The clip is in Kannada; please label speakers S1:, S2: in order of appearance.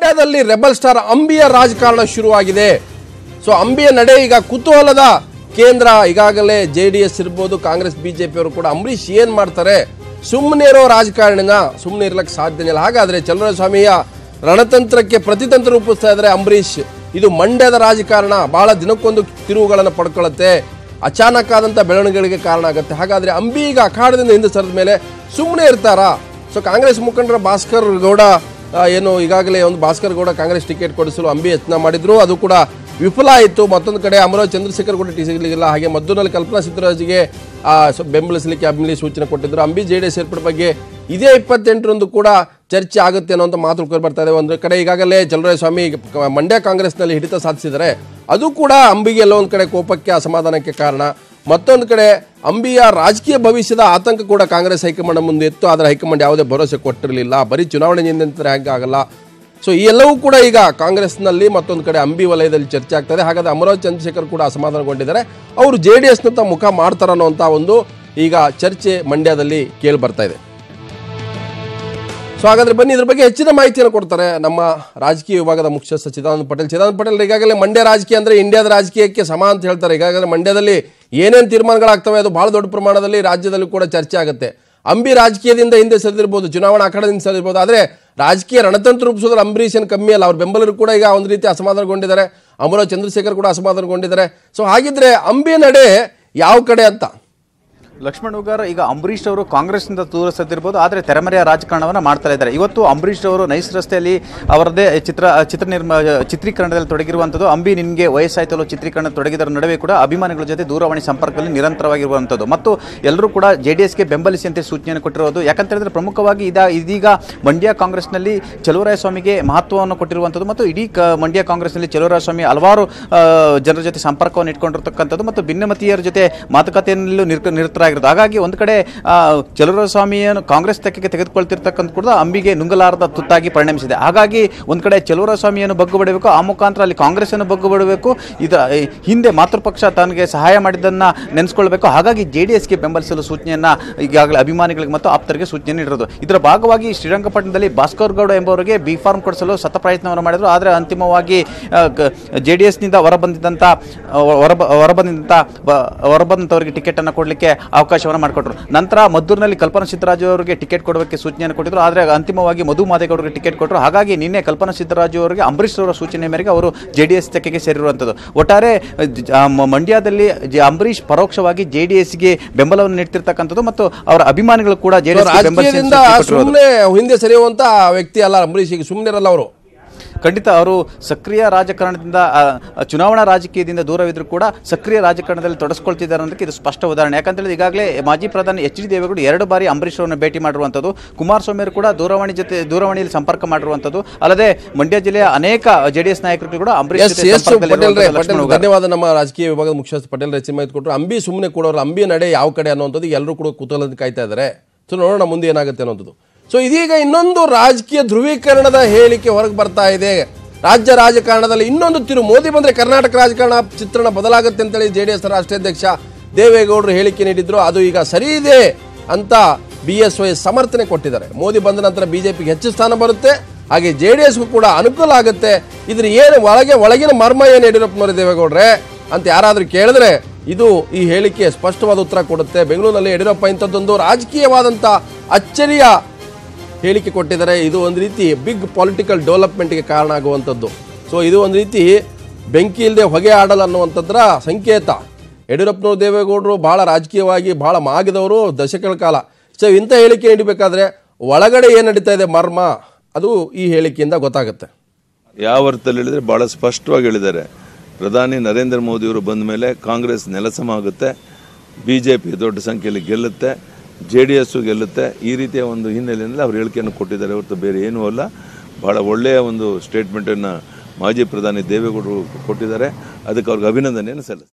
S1: ಮಂಡ್ಯದಲ್ಲಿ ರೆಬಲ್ ಸ್ಟಾರ್ ಅಂಬಿಯ ರಾಜಕಾರಣ ಶುರುವಾಗಿದೆ ಸೊ ಅಂಬಿಯ ನಡೆ ಈಗ ಕುತೂಹಲದ ಕೇಂದ್ರ ಈಗಾಗಲೇ ಜೆ ಡಿ ಎಸ್ ಇರ್ಬೋದು ಕಾಂಗ್ರೆಸ್ ಬಿಜೆಪಿ ಅವರು ಕೂಡ ಅಂಬರೀಷ್ ಏನ್ ಮಾಡ್ತಾರೆ ಸುಮ್ಮನೆ ಇರೋ ರಾಜಕಾರಣಿನ ಸುಮ್ಮನೆ ಇರ್ಲಕ್ಕೆ ಸಾಧ್ಯನೇ ಇಲ್ಲ ಹಾಗಾದ್ರೆ ಚಲುವರಾಯಸ್ವಾಮಿಯ ರಣತಂತ್ರಕ್ಕೆ ಪ್ರತಿತಂತ್ರ ರೂಪಿಸ್ತಾ ಇದ್ದಾರೆ ಅಂಬರೀಷ್ ಇದು ಮಂಡ್ಯದ ರಾಜಕಾರಣ ಬಹಳ ದಿನಕ್ಕೊಂದು ತಿರುವುಗಳನ್ನು ಪಡ್ಕೊಳ್ಳುತ್ತೆ ಅಚಾನಕ್ ಆದಂಥ ಬೆಳವಣಿಗೆಗಳಿಗೆ ಕಾರಣ ಆಗುತ್ತೆ ಹಾಗಾದ್ರೆ ಅಂಬಿ ಈಗ ಅಖಾಡದಿಂದ ಹಿಂದೆ ಸರಿದ ಮೇಲೆ ಸುಮ್ಮನೆ ಇರ್ತಾರಾ ಸೊ ಕಾಂಗ್ರೆಸ್ ಮುಖಂಡರ ಭಾಸ್ಕರ್ ಗೌಡ ಆ, ಏನು ಈಗಾಗಲೇ ಒಂದು ಭಾಸ್ಕರ್ ಗೌಡ ಕಾಂಗ್ರೆಸ್ ಟಿಕೆಟ್ ಕೊಡಿಸಲು ಅಂಬಿ ಯತ್ನ ಮಾಡಿದ್ರು ಅದು ಕೂಡ ವಿಫಲ ಆಯಿತು ಮತ್ತೊಂದು ಕಡೆ ಅಮರಾವತಿ ಚಂದ್ರಶೇಖರ್ ಕೂಡ ಟಿ ಸಿಗಲಿಲ್ಲ ಹಾಗೆ ಮದ್ದೂರಲ್ಲಿ ಕಲ್ಪನಾ ಸಿದ್ದರಾಜ್ಗೆ ಆ, ಸ- ಬೆಂಬಲಿಸಲಿಕ್ಕೆ ಅಂಬಿ ಸೂಚನೆ ಕೊಟ್ಟಿದ್ರು ಅಂಬಿ ಜೆ ಡಿ ಎಸ್ ಏರ್ಪಡೆ ಬಗ್ಗೆ ಇದೇ ಇಪ್ಪತ್ತೆಂಟರಂದು ಕೂಡ ಚರ್ಚೆ ಆಗುತ್ತೆ ಅನ್ನೋಂಥ ಮಾತು ಕೇಳಿ ಬರ್ತಾ ಇದೆ ಒಂದು ಕಡೆ ಈಗಾಗಲೇ ಸ್ವಾಮಿ ಮಂಡ್ಯ ಕಾಂಗ್ರೆಸ್ನಲ್ಲಿ ಹಿಡಿತ ಸಾಧಿಸಿದರೆ ಅದು ಕೂಡ ಅಂಬಿಗೆ ಎಲ್ಲೋ ಒಂದು ಕಡೆ ಕೋಪಕ್ಕೆ ಅಸಮಾಧಾನಕ್ಕೆ ಕಾರಣ ಮತ್ತೊಂದು ಕಡೆ ಅಂಬಿಯ ರಾಜಕೀಯ ಭವಿಷ್ಯದ ಆತಂಕ ಕೂಡ ಕಾಂಗ್ರೆಸ್ ಹೈಕಮಾಂಡ್ ಮುಂದೆ ಇತ್ತು ಆದರೆ ಹೈಕಮಾಂಡ್ ಯಾವುದೇ ಭರವಸೆ ಕೊಟ್ಟಿರಲಿಲ್ಲ ಬರೀ ಚುನಾವಣೆ ನಿಂತರೆ ಹೇಗೆ ಆಗಲ್ಲ ಸೊ ಈ ಎಲ್ಲವೂ ಕೂಡ ಈಗ ಕಾಂಗ್ರೆಸ್ನಲ್ಲಿ ಮತ್ತೊಂದು ಕಡೆ ಅಂಬಿ ವಲಯದಲ್ಲಿ ಚರ್ಚೆ ಆಗ್ತದೆ ಹಾಗಾದ್ರೆ ಅಮರಾವತಿ ಚಂದ್ರಶೇಖರ್ ಕೂಡ ಅಸಮಾಧಾನಗೊಂಡಿದ್ದಾರೆ ಅವರು ಜೆ ಡಿ ಎಸ್ನಂತ ಮುಖ ಮಾಡ್ತಾರ ಅನ್ನೋಂಥ ಒಂದು ಈಗ ಚರ್ಚೆ ಮಂಡ್ಯದಲ್ಲಿ ಕೇಳಿ ಬರ್ತಾ ಇದೆ ಸೊ ಹಾಗಾದ್ರೆ ಬನ್ನಿ ಇದ್ರ ಬಗ್ಗೆ ಹೆಚ್ಚಿನ ಮಾಹಿತಿಯನ್ನು ಕೊಡ್ತಾರೆ ನಮ್ಮ ರಾಜಕೀಯ ವಿಭಾಗದ ಮುಖ್ಯಸ್ಥ ಚಿದಾನಂದ ಪಟೇಲ್ ಚಿದಾನಂದ ಪಟೇಲ್ ಈಗಾಗಲೇ ಮಂಡ್ಯ ರಾಜಕೀಯ ಅಂದ್ರೆ ಇಂಡಿಯಾದ ರಾಜಕೀಯಕ್ಕೆ ಸಮ ಅಂತ ಹೇಳ್ತಾರೆ ಈಗಾಗಲೇ ಮಂಡ್ಯದಲ್ಲಿ ಏನೇನು ತೀರ್ಮಾನಗಳಾಗ್ತವೆ ಅದು ಬಹಳ ದೊಡ್ಡ ಪ್ರಮಾಣದಲ್ಲಿ ರಾಜ್ಯದಲ್ಲಿ ಕೂಡ ಚರ್ಚೆ ಆಗುತ್ತೆ ಅಂಬಿ ರಾಜಕೀಯದಿಂದ ಹಿಂದೆ ಸರಿದಿರ್ಬೋದು ಚುನಾವಣಾ ಅಖಾಡದಿಂದ ಸರಿದಿರ್ಬೋದು ಆದರೆ ರಾಜಕೀಯ ರಣತಂತ್ರ ರೂಪಿಸೋದ್ರ ಅಂಬರೀಷ್ ಏನು ಕಮ್ಮಿ ಅಲ್ಲ ಅವ್ರ ಬೆಂಬಲರು ಕೂಡ ಈಗ ಒಂದು ರೀತಿ ಅಸಮಾಧಾನಗೊಂಡಿದ್ದಾರೆ ಅಮರಾವ್ ಚಂದ್ರಶೇಖರ್ ಕೂಡ ಅಸಮಾಧಾನಗೊಂಡಿದ್ದಾರೆ ಸೊ ಹಾಗಿದ್ರೆ ಅಂಬಿ ನಡೆ ಯಾವ ಕಡೆ ಅಂತ
S2: ಲಕ್ಷ್ಮಣ್ ಹುಗಾರ್ ಈಗ ಅಂಬರೀಷ್ ಅವರು ಕಾಂಗ್ರೆಸ್ನಿಂದ ದೂರ ಸದ್ದಿರ್ಬೋದು ಆದರೆ ತೆರೆಮರೆಯ ರಾಜಕಾರಣವನ್ನು ಮಾಡ್ತಾ ಇದ್ದಾರೆ ಇವತ್ತು ಅಂಬರೀಷ್ ಅವರು ನೈಸ್ ರಸ್ತೆಯಲ್ಲಿ ಅವರದೇ ಚಿತ್ರ ಚಿತ್ರ ನಿರ್ಮ ಚಿತ್ರೀಕರಣದಲ್ಲಿ ತೊಡಗಿರುವಂಥದ್ದು ಅಂಬಿ ನಿನಗೆ ವಯಸ್ಸಾಯ್ತಲ್ಲೋ ಚಿತ್ರೀಕರಣ ತೊಡಗಿದರ ನಡುವೆ ಕೂಡ ಅಭಿಮಾನಿಗಳ ಜೊತೆ ದೂರವಾಣಿ ಸಂಪರ್ಕದಲ್ಲಿ ನಿರಂತರವಾಗಿರುವಂಥದ್ದು ಮತ್ತು ಎಲ್ಲರೂ ಕೂಡ ಜೆ ಡಿ ಎಸ್ಗೆ ಬೆಂಬಲಿಸಿ ಅಂತ ಸೂಚನೆಯನ್ನು ಕೊಟ್ಟಿರೋದು ಯಾಕಂತ ಹೇಳಿದ್ರೆ ಪ್ರಮುಖವಾಗಿ ಇದ ಇದೀಗ ಮಂಡ್ಯ ಕಾಂಗ್ರೆಸ್ನಲ್ಲಿ ಚಲುವರಾಯಸ್ವಾಮಿಗೆ ಮಹತ್ವವನ್ನು ಕೊಟ್ಟಿರುವಂಥದ್ದು ಮತ್ತು ಇಡೀ ಕ ಮಂಡ್ಯ ಕಾಂಗ್ರೆಸ್ನಲ್ಲಿ ಚಲುವರಾಯಸ್ವಾಮಿ ಹಲವಾರು ಆ, ಜನರ ಜೊತೆ ಸಂಪರ್ಕವನ್ನು ಇಟ್ಕೊಂಡಿರ್ತಕ್ಕಂಥದ್ದು ಮತ್ತು ಭಿನ್ನಮತೀಯರ ಜೊತೆ ಮಾತುಕತೆಯಲ್ಲೂ ನಿರ್ ನಿರತರಾಗಿರೋದು ಹಾಗಾಗಿ ಒಂದು ಕಡೆ ಆ, ಚಲುವರಾಯಸ್ವಾಮಿಯನ್ನು ಕಾಂಗ್ರೆಸ್ ತೆಕ್ಕೆಗೆ ತೆಗೆದುಕೊಳ್ತಿರ್ತಕ್ಕಂಥ ಕೂಡ ಅಂಬಿಗೆ ನುಂಗಲಾರದ ತುತ್ತಾಗಿ ಪರಿಣಮಿಸಿದೆ ಹಾಗಾಗಿ ಒಂದು ಕಡೆ ಚಲುವರಾಯಸ್ವಾಮಿಯನ್ನು ಬಗ್ಗು ಬಿಡಬೇಕು ಆ ಮುಖಾಂತರ ಅಲ್ಲಿ ಕಾಂಗ್ರೆಸ್ ಅನ್ನು ಬಗ್ಗು ಬಿಡಬೇಕು ಇದರ ಈ ಹಿಂದೆ ಮಾತೃಪಕ್ಷ ತನಗೆ ಸಹಾಯ ಮಾಡಿದ್ದನ್ನ ನೆನೆಸ್ಕೊಳ್ಬೇಕು ಹಾಗಾಗಿ ಜೆ ಡಿ ಎಸ್ಗೆ ಬೆಂಬಲಿಸಲು ಸೂಚನೆಯನ್ನ ಈಗಾಗಲೇ ಅಭಿಮಾನಿಗಳಿಗೆ ಮತ್ತು ಆಪ್ತರಿಗೆ ಸೂಚನೆ ನೀಡಿರೋದು ಇದರ ಭಾಗವಾಗಿ ಶ್ರೀರಂಗಪಟ್ಟಣದಲ್ಲಿ ಭಾಸ್ಕರ್ ಗೌಡ ಎಂಬುವರಿಗೆ ಬಿ ಫಾರ್ಮ್ ಕೊಡಿಸಲು ಸತ ಪ್ರಯತ್ನವನ್ನು ಮಾಡಿದ್ರು ಆದರೆ ಅಂತಿಮವಾಗಿ ಜೆ ಡಿ ಎಸ್ನಿಂದ ಹೊರಬಂದಿದ್ದಂಥ ಆ, ಹೊರಬ ಹೊರಬಂದಿದ್ದಂಥ ಬ- ಹೊರಬಂದಂಥವರಿಗೆ ಟಿಕೆಟನ್ನು ಕೊಡಲಿಕ್ಕೆ ಅವಕಾಶವನ್ನು ಮಾಡಿಕೊಟ್ರು ನಂತರ ಮದ್ದೂರಿನಲ್ಲಿ ಕಲ್ಪನಾ ಸಿದ್ದರಾಜು ಅವರಿಗೆ ಟಿಕೆಟ್ ಕೊಡೋಕ್ಕೆ ಸೂಚನೆಯನ್ನು ಕೊಟ್ಟಿದ್ರು ಆದರೆ ಅಂತಿಮವಾಗಿ ಮಧು ಮಾದೇಗೌಡರಿಗೆ ಟಿಕೆಟ್ ಕೊಟ್ಟರು ಹಾಗಾಗಿ ನಿನ್ನೆ ಕಲ್ಪನಾ ಸಿದ್ದರಾಜು ಅವರಿಗೆ ಅಂಬರೀಷ್ ಅವರ ಸೂಚನೆ ಮೇರೆಗೆ ಅವರು ಜೆ ಡಿ ಎಸ್ ತೆಕ್ಕೆಗೆ ಸೇರಿರುವಂಥದ್ದು ಒಟ್ಟಾರೆ ಜ- ಆ, ಮ- ಮಂಡ್ಯದಲ್ಲಿ ಜ- ಅಂಬರೀಷ್ ಪರೋಕ್ಷವಾಗಿ ಜೆ ಡಿ ಎಸ್ಗೆ ಬೆಂಬಲವನ್ನು ನೀಡ್ತಿರ್ತಕ್ಕಂಥದ್ದು ಮತ್ತು ಅವರ ಅಭಿಮಾನಿಗಳು ಕೂಡ ಜೆ ಡಿ
S1: ರಾಜಕೀಯದಿಂದ ಸುಮ್ಮನೆ ಹಿಂದೆ ಸರಿಯುವಂತ ವ್ಯಕ್ತಿ ಅಲ್ಲ ಅಂಬರೀಷ್ ಈಗ ಸುಮ್ಮನೆ ಇರಲ್ಲ ಅವರು
S2: ಖಂಡಿತ ಅವರು ಸಕ್ರಿಯ ರಾಜಕಾರಣದಿಂದ ಆ, ಆ, ಚುನಾವಣಾ ರಾಜಕೀಯದಿಂದ ದೂರವಿದ್ರೂ ಕೂಡ ಸಕ್ರಿಯ ರಾಜಕಾರಣದಲ್ಲಿ ತೊಡಸ್ಕೊಳ್ತಿದ್ದಾರೆ ಅನ್ನೋದಕ್ಕೆ ಇದು ಸ್ಪಷ್ಟ ಉದಾಹರಣೆ ಯಾಕಂತೇಳಿದ್ರೆ ಈಗಾಗಲೇ ಮಾಜಿ ಪ್ರಧಾನಿ ಎಚ್ ಡಿ ದೇವೇಗೌಡ ಎರಡು ಬಾರಿ ಅಂಬರೀಷ್ ಅವರನ್ನು ಭೇಟಿ ಮಾಡಿರುವಂಥದ್ದು ಕುಮಾರಸ್ವಾಮಿ ಅವರು ಕೂಡ ದೂರವಾಣಿ ಜೊತೆ ದೂರವಾಣಿಯಲ್ಲಿ ಸಂಪರ್ಕ ಮಾಡಿರುವಂಥದ್ದು ಅಲ್ಲದೆ ಮಂಡ್ಯ ಜಿಲ್ಲೆಯ ಅನೇಕ ಜೆ ಡಿ ಎಸ್ ನಾಯಕರು ಕೂಡ ಅಂಬರೀಷ್
S1: ಎಸ್
S2: ಜೊತೆ
S1: ಎಸ್ ಪಟೇಲ್ ರೇ
S2: ಸಂಪರ್ಕದಲ್ಲಿರುವಂಥದ್ದು
S1: ಪಟೇಲ್
S2: ಲಕ್ಷ್ಮಣ್ ಹುಗಾರ್.
S1: ಧನ್ಯವಾದ ನಮ್ಮ ರಾಜಕೀಯ ವಿಭಾಗದ ಮುಖ್ಯಸ್ಥ ಪಟೇಲ್ ರಚನೆ ಮಾಹಿತಿ ಕೊಟ್ಟರು ಅಂಬಿ ಸುಮ್ಮನೆ ಕೊಡೋರು ಅಂಬಿ ನಡೆ ಯಾವ ಕಡೆ ಅನ್ನೋಂಥದ್ದು ಎಲ್ಲರೂ ಕೂಡ ಕುತೂಹಲದಿಂದ ಕಾಯ್ತಾ ಇದ್ದಾರೆ ಸೊ ನೋಡೋಣ ಮುಂದೆ ಏನಾಗುತ್ತೆ ಅನ್ನೋಂಥದ್ದು ಸೊ ಇದೀಗ ಇನ್ನೊಂದು ರಾಜಕೀಯ ಧ್ರುವೀಕರಣದ ಹೇಳಿಕೆ ಹೊರಗೆ ಬರ್ತಾ ಇದೆ ರಾಜ್ಯ ರಾಜಕಾರಣದಲ್ಲಿ ಇನ್ನೊಂದು ತಿರು ಮೋದಿ ಬಂದ್ರೆ ಕರ್ನಾಟಕ ರಾಜಕಾರಣ ಚಿತ್ರಣ ಬದಲಾಗುತ್ತೆ ಅಂತೇಳಿ ಜೆ ಡಿ ಎಸ್ ರಾಷ್ಟ್ರೀಯ ಅಧ್ಯಕ್ಷ ದೇವೇಗೌಡರು ಹೇಳಿಕೆ ನೀಡಿದ್ರು ಅದು ಈಗ ಸರಿ ಇದೆ ಅಂತ ಬಿ ಎಸ್ ವೈ ಸಮರ್ಥನೆ ಕೊಟ್ಟಿದ್ದಾರೆ ಮೋದಿ ಬಂದ ನಂತರ ಬಿಜೆಪಿಗೆ ಹೆಚ್ಚು ಸ್ಥಾನ ಬರುತ್ತೆ ಹಾಗೆ ಜೆ ಡಿ ಎಸ್ಗೂ ಕೂಡ ಅನುಕೂಲ ಆಗುತ್ತೆ ಇದ್ರ ಏನು ಒಳಗೆ ಒಳಗಿನ ಮರ್ಮ ಏನು ಯಡಿಯೂರಪ್ಪನವರು ದೇವೇಗೌಡ್ರೆ ಅಂತ ಯಾರಾದರೂ ಕೇಳಿದ್ರೆ ಇದು ಈ ಹೇಳಿಕೆ ಸ್ಪಷ್ಟವಾದ ಉತ್ತರ ಕೊಡುತ್ತೆ ಬೆಂಗಳೂರಿನಲ್ಲಿ ಯಡಿಯೂರಪ್ಪ ಇಂಥದ್ದೊಂದು ರಾಜಕೀಯವಾದಂಥ ಅಚ್ಚರಿಯ ಹೇಳಿಕೆ ಕೊಟ್ಟಿದ್ದಾರೆ ಇದು ಒಂದು ರೀತಿ ಬಿಗ್ ಪೊಲಿಟಿಕಲ್ ಡೆವಲಪ್ಮೆಂಟ್ಗೆ ಕಾರಣ ಆಗುವಂಥದ್ದು ಸೊ ಇದು ಒಂದು ರೀತಿ ಬೆಂಕಿ ಇಲ್ಲದೆ ಹೊಗೆ ಆಡಲ್ಲ ಅನ್ನುವಂಥದ್ರ ಸಂಕೇತ ಯಡಿಯೂರಪ್ಪನವರು ದೇವೇಗೌಡರು ಬಹಳ ರಾಜಕೀಯವಾಗಿ ಬಹಳ ಮಾಗಿದವರು ದಶಕಗಳ ಕಾಲ ಸೊ ಇಂಥ ಹೇಳಿಕೆ ನೀಡಬೇಕಾದ್ರೆ ಒಳಗಡೆ ಏನು ನಡೀತಾ ಇದೆ ಮರ್ಮ ಅದು ಈ ಹೇಳಿಕೆಯಿಂದ ಗೊತ್ತಾಗುತ್ತೆ
S3: ಯಾವ ಅರ್ಥದಲ್ಲಿ ಹೇಳಿದ್ರೆ ಬಹಳ ಸ್ಪಷ್ಟವಾಗಿ ಹೇಳಿದ್ದಾರೆ ಪ್ರಧಾನಿ ನರೇಂದ್ರ ಮೋದಿಯವರು ಬಂದ ಮೇಲೆ ಕಾಂಗ್ರೆಸ್ ನೆಲಸಮ ಆಗುತ್ತೆ ಬಿ ಜೆ ಪಿ ದೊಡ್ಡ ಸಂಖ್ಯೆಯಲ್ಲಿ ಗೆಲ್ಲುತ್ತೆ ಜೆ ಡಿ ಎಸ್ಸು ಗೆಲ್ಲುತ್ತೆ ಈ ರೀತಿಯ ಒಂದು ಹಿನ್ನೆಲೆಯಲ್ಲಿ ಅವರು ಹೇಳಿಕೆಯನ್ನು ಕೊಟ್ಟಿದ್ದಾರೆ ಹೊರತು ಬೇರೆ ಏನೂ ಅಲ್ಲ ಬಹಳ ಒಳ್ಳೆಯ ಒಂದು ಸ್ಟೇಟ್ಮೆಂಟನ್ನು ಮಾಜಿ ಪ್ರಧಾನಿ ದೇವೇಗೌಡರು ಕೊಟ್ಟಿದ್ದಾರೆ ಅದಕ್ಕೆ ಅವ್ರಿಗೆ ಅಭಿನಂದನೆಯನ್ನು ಸಲ್ಲಿಸ್ತಾರೆ